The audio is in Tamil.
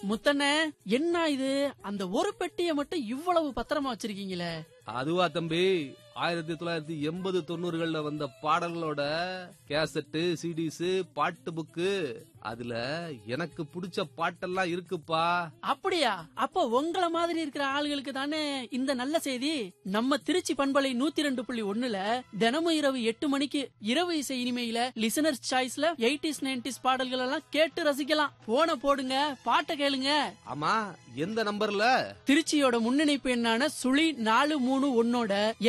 முத்தண்ணே என்ன இது அந்த ஒரு பெட்டியை மட்டும் இவ்வளவு பத்திரமா வச்சிருக்கீங்களே அதுவா தம்பி ஆயிரத்தி தொள்ளாயிரத்தி எண்பது தொண்ணூறுகள்ல வந்த பாடல்களோட கேசட்டு சிடிஸ் பாட்டு புக்கு அதுல எனக்கு பிடிச்ச பாட்டெல்லாம் இருக்குப்பா அப்படியா அப்ப உங்கள மாதிரி இருக்கிற ஆளுகளுக்கு தானே இந்த நல்ல செய்தி நம்ம திருச்சி பண்பலை நூத்தி ரெண்டு புள்ளி ஒண்ணுல தினமும் இரவு எட்டு மணிக்கு இரவு இசை இனிமையில லிசனர்ஸ் சாய்ஸ்ல எயிட்டிஸ் நைன்டிஸ் பாடல்கள் எல்லாம் கேட்டு ரசிக்கலாம் போன போடுங்க பாட்டை கேளுங்க ஆமா எந்த நம்பர்ல திருச்சியோட முன்னிணைப்பு எண்ணான சுழி நாலு மூணு ஒன்னோட